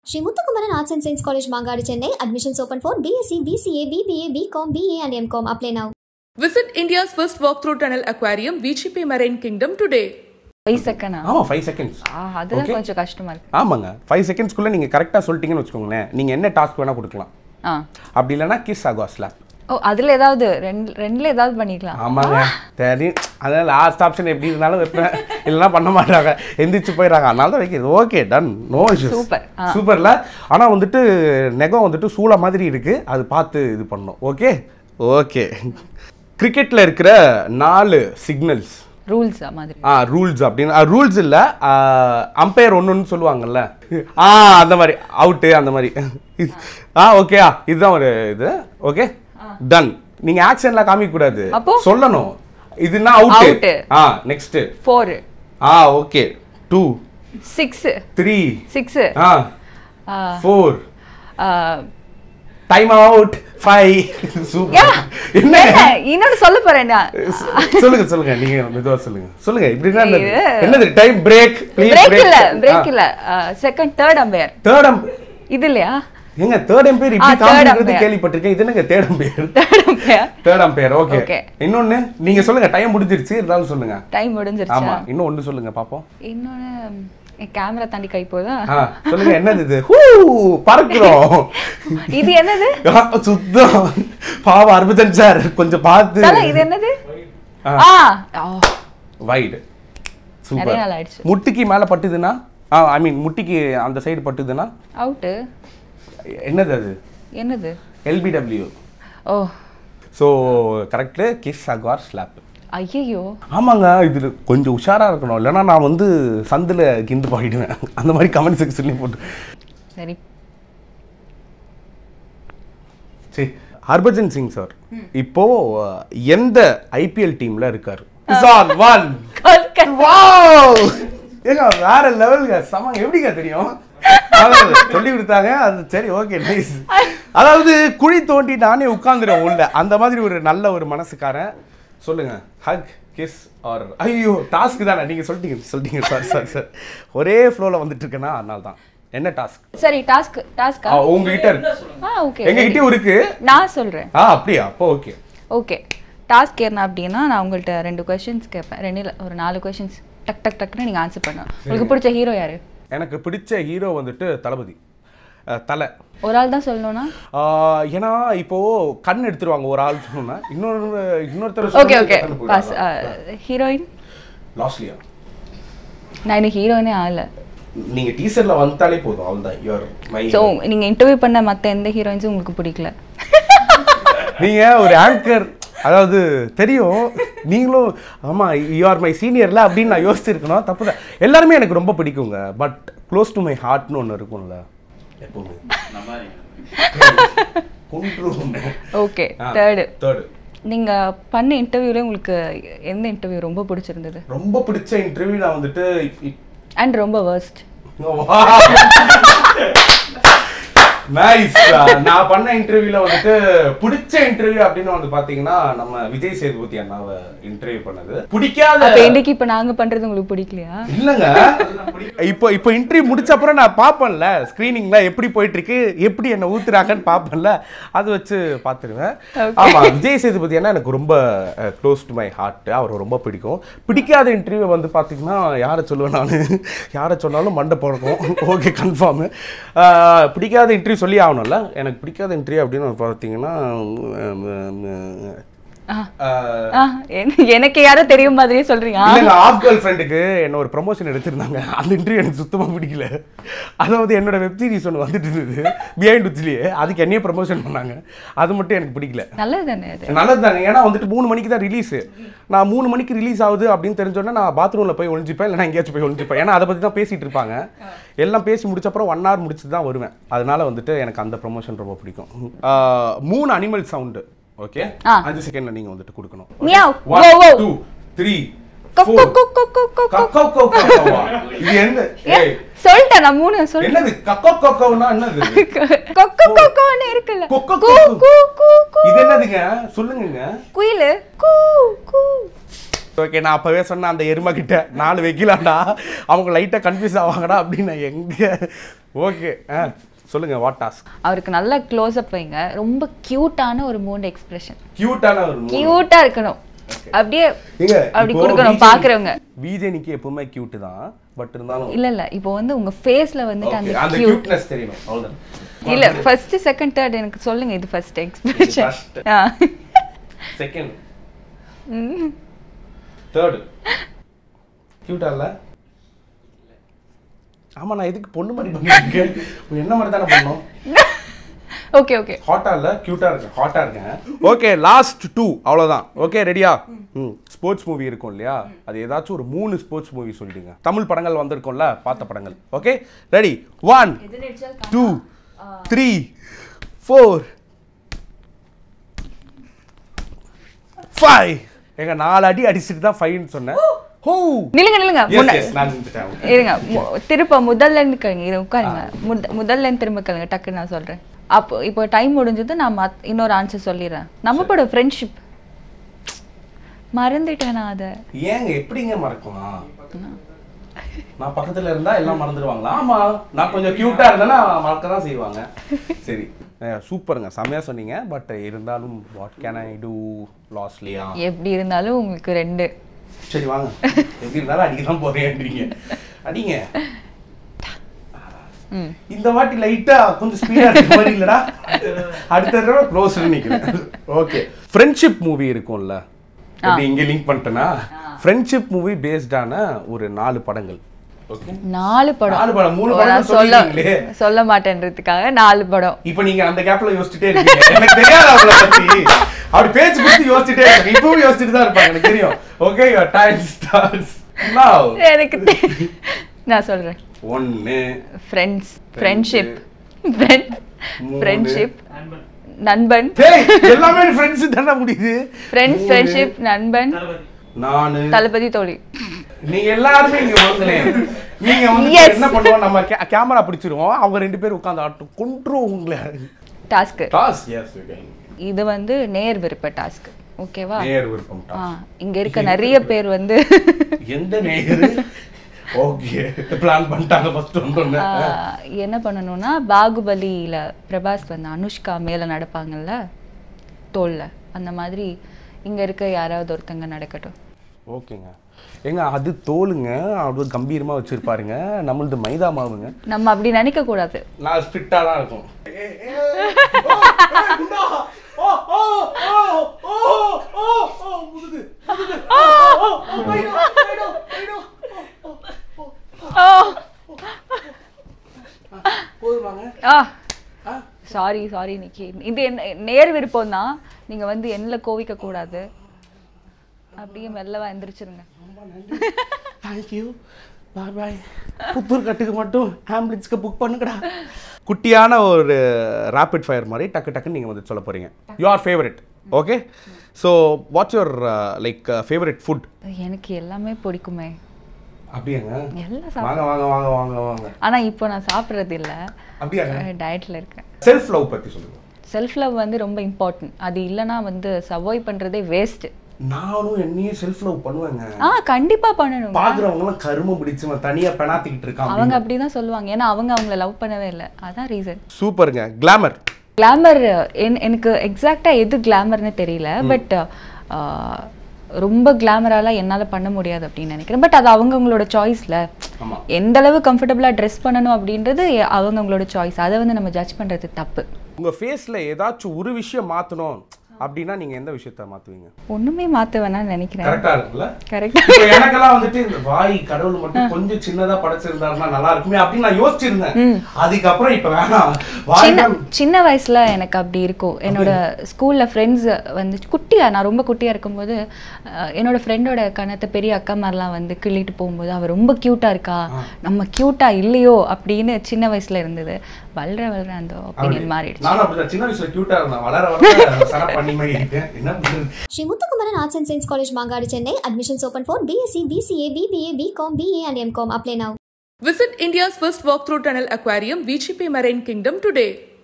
Sri Muthukumaran Arts and Science College, Mangadi, Chennai. Admissions open for BSc, BCA, BBA, BCom, BA, and MCom. Apply now. Visit India's first walk-through tunnel aquarium, VGP Marine Kingdom today. Five செகண்டா ஆமாம் five seconds ஆ அதுதான் Okay. கொஞ்சம் கஷ்டமா இருக்கு ஆமாங்க five செகண்ட்ஸ்க்குள்ளே நீங்கள் கரெக்டாக சொல்லிட்டீங்கன்னு வச்சுக்கோங்களேன் நீங்கள் என்ன டாஸ்க் வேணால் கொடுக்கலாம் ஆ அப்படி இல்லைன்னா கிஸ் ஆகும் ஸ்லாப் ஓ அதுல ஏதாவது ரெண்டு ரெண்டுல ஏதாவது பண்ணிக்கலாம் ஆமாங்க தெரியும் அதான் லாஸ்ட் ஆப்ஷன் எப்படி இருந்தாலும் வைப்பேன் இல்லைன்னா பண்ண மாட்டாங்க எந்திரிச்சு போயிடுறாங்க அதனால தான் வைக்கிறது okay done no issues Super. ஆ. சூப்பர்ல ஆனால் வந்துட்டு நெகம் வந்துட்டு சூளை மாதிரி இருக்கு அது பார்த்து இது பண்ணணும் ஓகே ஓகே கிரிக்கெட்டில் இருக்கிற நாலு சிக்னல்ஸ் ரூல்ஸ் மாதிரி ஆ ரூல்ஸ் அப்படின்னு ரூல்ஸ் இல்லை அம்பையர் ஒன்றுன்னு சொல்லுவாங்கல்ல ஆ அந்த மாதிரி அவுட்டு அந்த மாதிரி இது- ஆ ஓகேயா இதுதான் ஒரு இது ஓகே டன் நீங்க ஆக்ஷன்லாம் காமிக்க கூடாது அப்போ? சொல்லணும் இதுனா அவுட் Out. ஆ நெக்ஸ்ட் ஃபோர் ஆ okay two six three six ஆ four time out five super என்ன இன்னொன்னு சொல்ல போறேன் நான். சொல்லுங்க சொல்லுங்க நீங்க மெதுவா சொல்லுங்க சொல்லுங்க இப்படின்னா என்னது? இது- என்னது டைம் பிரேக் பிரேக் இல்ல பிரேக் இல்ல second third umpire third umpire இது இல்லையா எங்க தேர்ட் அம்பையர் ஆ, இப்படி third காமிக்கிறது umpire. கேள்விப்பட்டிருக்கேன் இது என்னங்க third umpire third umpire third umpire okay Okay. இன்னொன்னு நீங்க சொல்லுங்க டைம் முடிஞ்சிருச்சு இருந்தாலும் சொல்லுங்க டைம் ஆமா முடிஞ்சிருச்சா இன்னும் ஒண்ணு சொல்லுங்க பாப்போம் இன்னொன்னு கேமரா தாண்டி கை போதா ஆ, சொல்லுங்க என்னது இது ஹூ பறக்குறோம் இது என்னது ஆ, சுத்தம் பாவம் அர்புதன் சார் கொஞ்சம் பார்த்து தல, இது என்னது ஆ. ஆ ஓ, வைடு நிறைய நாள் ஆயிடுச்சு. முட்டிக்கு மேல பட்டுதுன்னா ஐ மீன் முட்டிக்கு அந்த சைடு பட்டுதுன்னா அவுட்டு என்னது அது என்னது LBW oh so correct kiss hug or slap ஐயோ ஆமாங்க இது கொஞ்சம் உஷாரா இருக்கணும் இல்லைன்னா நான் வந்து சந்தில் கிந்து பாடிடுவேன் அந்த மாதிரி கமெண்ட் செக்ஷன்லேயும் போட்டு சரி சரி ஹர்பஜன் சிங் சார் இப்போ அஹ், எந்த ஐபிஎல் டீம்ல இருக்காரு இசான் ஒன் வாவ் ஏங்க வேற லெவலுங்க சம எப்படிங்க தெரியும் அதாவது சொல்லி கொடுத்தாங்க அது சரி ஓகே நைஸ் அதாவது குழி தோண்டி நானே உட்காந்துருவேன் உள்ள அந்த மாதிரி ஒரு நல்ல ஒரு மனசுக்காரன் சொல்லுங்க ஹக் கிஸ் ஆர் ஐயோ டாஸ்க் தானே நீங்க சொல்லிட்டீங்க சொல்லிட்டீங்க சார் சார் சார் ஒரே ஃப்ளோல வந்துட்டு இருக்கேன்னா அதனால தான் என்ன டாஸ்க் சரி டாஸ்க் டாஸ்கா உங்ககிட்ட இருக்கு ஆ ஓகே எங்க கிட்டயும் இருக்கு நான் சொல்றேன் ஆ அப்படியா அப்போ ஓகே ஓகே டாஸ்க் என்ன அப்படின்னா நான் உங்கள்கிட்ட ரெண்டு கொஸ்டின்ஸ் கேட்பேன் ரெண்டு இல்ல, ஒரு நாலு கொஸ்டின்ஸ் டக் டக் டக்குன்னு நீங்க ஆன்சர் பண்ணணும் உங்களுக்கு பிடிச்ச ஹீரோ யாரு எனக்கு பிடிச்ச ஹீரோ வந்துட்டு தளபதி அஹ், தலை ஒரு ஆள் தான் சொல்லணும்னா ஆஹ், ஏன்னா இப்போ கண் எடுத்துருவாங்க ஒரு ஆள் சொன்னா இன்னொரு இன்னொருத்தர் okay okay boss heroine Losliya நான் இன்னைக்கு ஹீரோயினே ஆகல நீங்க டீசர்ல வந்துட்டாலே போதும் அவ்வளவுதான் யுவர் மை ஸோ நீங்க இன்டர்வியூ பண்ண மத்த எந்த ஹீரோயின்ஸும் உங்களுக்கு பிடிக்கல நீங்க ஒரு ஆங்கர் அதாவது தெரியும் நீங்களும் ஆமா யூ ஆர் மை சீனியர்ல அப்படின்னு நான் யோசிச்சிருக்கணும் தப்பு தான் எல்லாருமே எனக்கு ரொம்ப பிடிக்குங்க பட் க்ளோஸ் டு மை ஹார்ட்னு ஒன்று இருக்கும்ல எப்பவுமே கொன்றும் ஓகே தேர்டு தேர்டு நீங்க பண்ண இன்டர்வியூல உங்களுக்கு எந்த இன்டர்வியூ ரொம்ப பிடிச்சிருந்தது ரொம்ப பிடிச்ச இன்டர்வியூ நான் வந்துட்டு இப்- இப்- அண்ட் ரொம்ப worst நைஸ் நான் பண்ண இன்டர்வியூல வந்துட்டு பிடிச்ச இன்டர்வியூ அப்படின்னு வந்து பாத்தீங்கன்னா நம்ம விஜய் சேதுபதி அண்ணாவை இன்டர்வியூ பண்ணது பிடிக்காத அப்ப இன்னைக்கு இப்ப நாங்க பண்றது உங்களுக்கு பிடிக்கலையா இல்லங்க இப்போ இப்போ இன்டர்வியூ முடிச்ச அப்புறம் நான் பார்ப்பேன்ல ஸ்கிரீனிங்ல எப்படி போயிட்டு இருக்கு எப்படி என்ன ஊத்துறாங்கன்னு பார்ப்பேன்ல அது வச்சு பார்த்துருவேன் ஆமா விஜய் சேதுபதி அண்ணா எனக்கு ரொம்ப க்ளோஸ் டு மை ஹார்ட் அவர் ரொம்ப பிடிக்கும் பிடிக்காத இன்டர்வியூ வந்து பார்த்தீங்கன்னா யாரை சொல்லுவேன் நான் யாரை சொன்னாலும் மண்டை போடக்கும் ஓகே கன்ஃபார்ம் பிடிக்காத இன்டர்வியூ சொல்லி ஆகணும்ல எனக்கு பிடிக்காத இன்டர்வியூ அப்படின்னு பார்த்தீங்கன்னா ஆ. அஹ், ஆ, என்ன- எனக்கு யாரோ தெரியும் மாதிரியே சொல்றீங்க ஆ. இல்லைங்க ஆஃப் கேர்ள் ஃப்ரெண்டுக்கு என்ன ஒரு ப்ரமோஷன் எடுத்திருந்தாங்க அந்த இன்டர்வியூ எனக்கு சுத்தமாக பிடிக்கல அதாவது என்னோட வெப் சீரிஸ் ஒன்று வந்துட்டு இருந்தது பிஹைண்ட் உச்சிலேயே அதுக்கு என்னையே ப்ரமோஷன் பண்ணாங்க அது மட்டும் எனக்கு பிடிக்கல நல்லது தானே அது நல்லது தானே ஏன்னா வந்துட்டு மூணு மணிக்கு தான் ரிலீஸ் நான் மூணு மணிக்கு ரிலீஸ் ஆகுது அப்படின்னு தெரிஞ்சோடனே நான் பாத்ரூமில் போய் ஒழிஞ்சிப்பேன் இல்லைனா எங்கேயாச்சும் போய் ஒழிஞ்சிப்பேன் ஏன்னா அதை பற்றி தான் பேசிட்டு இருப்பாங்க எல்லாம் பேசி முடிச்ச அப்புறம் ஒன் ஹவர் முடிச்சு தான் வருவேன் அதனால வந்துட்டு எனக்கு அந்த ப்ரமோஷன் ரொம்ப பிடிக்கும் ஆஹ், மூணு அனிமல் சவுண்டு ஓகே ஆ. அஞ்சு செகண்ட்ல நீங்க வந்துட்டு கொடுக்கணும் meow. One Wow, wow. Two three கொக் கொக் கொக் கொக் கொக் கொக் கொக். கக்கோ கோகோவா இது என்ன ஏய் சொல்லிட்டேன் நான் மூணு சொல்லிட்டேன் என்னது கக்கோ கோகோனா என்னது கொக்கு கொக்கோன்னு இருக்குல்ல கொக்கோ கூ கொக்கோ. கூ கூ கூ இது என்னதுங்க சொல்லுங்கங்க குயிலு கூ கூ ஓகே நான் அப்பவே சொன்னேன் அந்த எருமை கிட்ட நாலு வைக்கலாம்டா அவங்க லைட்டாக கன்ஃபியூஸ் ஆவாங்கடா அப்படின்னு நான் எங்க ஓகே ஆ சொல்லுங்க வாட் டாஸ்க் அவருக்கு நல்ல க்ளோஸ் அப் வைங்க ரொம்ப கியூட்டான ஒரு மூண்ட் எக்ஸ்பிரஷன் கியூட்டான ஒரு கியூட்டா இருக்கணும் அப்படியே ஏங்க, அப்படி இப்போ கொடுக்கணும் விஜய்- பாக்குறவங்க விஜய்னிக்கு எப்பவுமே கியூட் தான் பட் இருந்தாலும் இல்ல இல்ல இப்போ வந்து உங்க ஃபேஸ்ல வந்துட்டு Okay, அந்த அந்த கியூட் கியூட்னஸ் தெரியணும் அவ்வளவுதான் இல்ல ஃபர்ஸ்ட் செகண்ட் தேர்ட் எனக்கு சொல்லுங்க இது first expression first. Second third கியூட்டா இல்ல ஆமா நான் எதுக்கு பொண்ணு மாதிரி பண்ணிருக்கேன் என்ன மாதிரி தானே பண்ணோம் ஓகே ஓகே ஹாட்டா இல்ல கியூட்டா இருக்கேன் ஹாட்டா இருக்கேன் ஓகே லாஸ்ட் டூ அவ்வளவுதான் ஓகே ரெடியா ம் ஸ்போர்ட்ஸ் மூவி இருக்கும் இல்லையா அது ஏதாச்சும் ஒரு மூணு ஸ்போர்ட்ஸ் மூவி சொல்லிடுங்க தமிழ் படங்கள் வந்திருக்கும்ல பார்த்த படங்கள் okay ready one two three four five எங்க நாலு அடி அடிச்சுட்டு தான் ஃபைவ்னு சொன்னேன் ஹோ நில்லுங்க நில்லுங்க எஸ் முன்ன- எஸ் நான் நின்னுட்டேன். இருங்க மு- திருப்ப முதல்ல இருந்து கேளுங்க இது உட்காருங்க முத- முதல்ல இருந்து திரும்ப கேளுங்க டக்குன்னு நான் சொல்றேன் அப்போ இப்போ டைம் முடிஞ்சது நான் மத்- இன்னொரு ஆன்சர் சொல்லிடுறேன் நம்ம படம் ஃப்ரெண்ட்ஷிப் மறந்துட்டேன் நான் அதை ஏங்க எப்படிங்க மறக்கலாம் நான் பக்கத்துல இருந்தா எல்லாம் மறந்துடுவாங்களா ஆமா நான் கொஞ்சம் கியூட்டா இருந்தேன்னா மறக்க தான் செய்வாங்க சரி அஹ் சூப்பருங்க செம்மையா சொன்னீங்க பட் இருந்தாலும் what can I do Losliya எப்படி இருந்தாலும் உங்களுக்கு ரெண்டு சரி வாங்க எப்படி இருந்தாலும் அடிக்க தான் போறேன்றீங்க அடிங்க ம் இந்த வாட்டி லைட்டா கொஞ்சம் ஸ்பீடா இருக்க மாதிரி இல்லடா அடுத்த தடவை க்ளோஸ் நிக்கிறேன் ஓகே ஃப்ரெண்ட்ஷிப் மூவி இருக்கும்ல எப்படி இங்க லிங்க் பண்ணிட்டேனா ஃப்ரெண்ட்ஷிப் மூவி பேஸ்டான ஒரு நாலு படங்கள் ஓகே நாலு படம் நாலு படம், மூணு ஓ, படம் நான் சொல்ல சொல்லிட்டீங்களே. சொல்ல மாட்டேன்றதுக்காக நாலு படம் இப்போ நீங்க அந்த கேப்ல யோசிச்சுட்டே இருக்கீங்க எனக்கு தெரியாது அவங்கள பத்தி அப்படி பேச்சு கொடுத்து யோசிச்சுட்டே இருக்காங்க இப்பவும் யோசிச்சுட்டு தான் இருப்பாங்க எனக்கு தெரியும் okay your time starts now எனக்கு தெ- நான் சொல்றேன் ஒன்னு ஃப்ரெண்ட்ஸ் ஃப்ரெண்ட்ஷிப் ஃப்ரெண்ட்ஸ் மூணு. ஃப்ரெண்ட்ஷிப் நண்பன் டேய் எல்லாமே ஃப்ரெண்ட்ஸ் தானே முடியுது ஃப்ரெண்ட்ஸ் ஃப்ரெண்ட்ஷிப் நண்பன் நானு தளபதி தோழி நீங்க எல்லாருமே இங்க வாங்களேன் நீங்க வந்து Yes. என்ன பண்ணுவோம் நம்ம கேமரா பிடிச்சிருவோம் அவங்க ரெண்டு பேரும் உட்கார்ந்து ஆட்டும் கொன்றுவோம் உங்களை டாஸ்க் டாஸ் எஸ் இது வந்து நேர் விருப்ப டாஸ்க் ஓகேவா நேர் விருப்பம் ஆ டாஸ் இங்க இருக்க நிறைய பேர் வந்து எந்த நேர் ஓகே பிளான் பண்ணிட்டாங்க ஃபர்ஸ்ட் வந்தோன்னே ஆ, என்ன பண்ணணும்னா பாகுபலியில பிரபாஸ் வந்து அனுஷ்கா மேல நடப்பாங்கல்ல தோல்ல அந்த மாதிரி இங்க இருக்க யாராவது ஒருத்தங்க நடக்கட்டும் ஓகேங்க ஏங்க அது தோலுங்க அது கம்பீரமா வச்சிருப்பாருங்க நம்மளது மைதா மாவுங்க நம்ம அப்படி நினைக்க கூடாது நான் ஸ்ட்ரிக்டா தான் இருக்கும் ஆ சாரி சாரி நிக்கி இது என்ன நேர் விருப்பம் தான் நீங்க வந்து என்னல கோவிக்க கூடாது அப்படியே மெல்லவா எந்திரிச்சிருங்க தேங்க்யூ பாய் பாய் புத்தூர் கட்டுக்கு மட்டும் ஆம்புலன்ஸ்க்கு புக் பண்ணுங்கடா குட்டியான ஒரு ரேபிட் ஃபயர் மாதிரி டக்கு டக்குன்னு நீங்கள் வந்து சொல்ல போகிறீங்க your favourite okay so what's your like favourite food எனக்கு எல்லாமே பிடிக்குமே அப்படியாங்க எல்லாம் சாப்பிடுவேன் வாங்க வாங்க வாங்க வாங்க வாங்க ஆனா இப்போ நான் சாப்பிட்றது இல்ல அப்படியாங்க டயட்ல இருக்கேன் செல்ஃப் லவ் பற்றி சொல்லுங்க செல்ஃப் லவ் வந்து ரொம்ப இம்பார்ட்டன்ட் அது இல்லைன்னா வந்து சர்வைவ் பண்றதே வேஸ்ட் நானும் என்னையே செல்ஃப் லவ் பண்ணுவேங்க ஆ கண்டிப்பா பண்ணணும் பாக்குறவங்கலாம் கரும பிடிச்சவன் தனியா பெணாத்திக்கிட்டு இருக்கான் அவங்க அப்படிதான் சொல்லுவாங்க ஏன்னா அவங்க அவங்கள லவ் பண்ணவே இல்லை அதான் ரீசன் சூப்பருங்க கிளாமர் கிளாமர் எனக்கு எக்ஸாக்டா எது கிளாமர்னு தெரியல பட் ரொம்ப கிளாமராலாம் என்னால பண்ண முடியாது அப்படின்னு நினைக்கிறேன் பட் அது அவங்கவங்களோட சாய்ஸ்ல ஆமா எந்த அளவு கம்ஃபர்டபுளா ட்ரெஸ் பண்ணணும் அப்படின்றது அவங்கவங்களோட சாய்ஸ் அதை வந்து நம்ம ஜட்ஜ் பண்றது தப்பு உங்க ஃபேஸ்ல ஏதாச்சும் ஒரு விஷயம் மாத்தணும் அப்படின்னா நீங்க எந்த விஷயத்த மாத்துவீங்க ஒண்ணுமே மாத்த வேணாம்னு நினைக்கிறேன் கரெக்டா இருக்குல்ல கரெக்டா இப்போ எனக்கெல்லாம் வந்துட்டு இந்த வாய் கடவுள் மட்டும் கொஞ்சம் சின்னதா படைச்சிருந்தாருன்னா நல்லா இருக்குமே அப்படின்னு நான் யோசிச்சிருந்தேன் அதுக்கப்புறம் இப்ப வேணாம் வாய் சின்ன தான் சின்ன வயசுல எனக்கு அப்படி இருக்கும் என்னோட ஸ்கூல்ல ஃப்ரெண்ட்ஸ் வந்து குட்டியா நான் ரொம்ப குட்டியா இருக்கும்போது அஹ், என்னோட ஃப்ரெண்டோட கணத்தை பெரிய அக்கா மாதிரிலாம் வந்து கிள்ளிட்டு போகும்போது அவ ரொம்ப கியூட்டா இருக்கா நம்ம கியூட்டா இல்லையோ அப்படின்னு சின்ன வயசுல இருந்தது வளர வளர அந்த ஒப்பீனியன் மாறிடுச்சு நானும் அப்படிதான் சின்ன வயசுல கியூட்டா இருந்தேன் வளர வளர சர பண்ணி மாதிரி இருக்கேன் என்ன பண்றது Sri Muthukumaran Arts and Science College, Mangadi, Chennai. Admissions open for BSc, BCA, BBA, BCom, BA, and MCom. Apply now. Visit India's first walk-through tunnel aquarium, VGP Marine Kingdom today.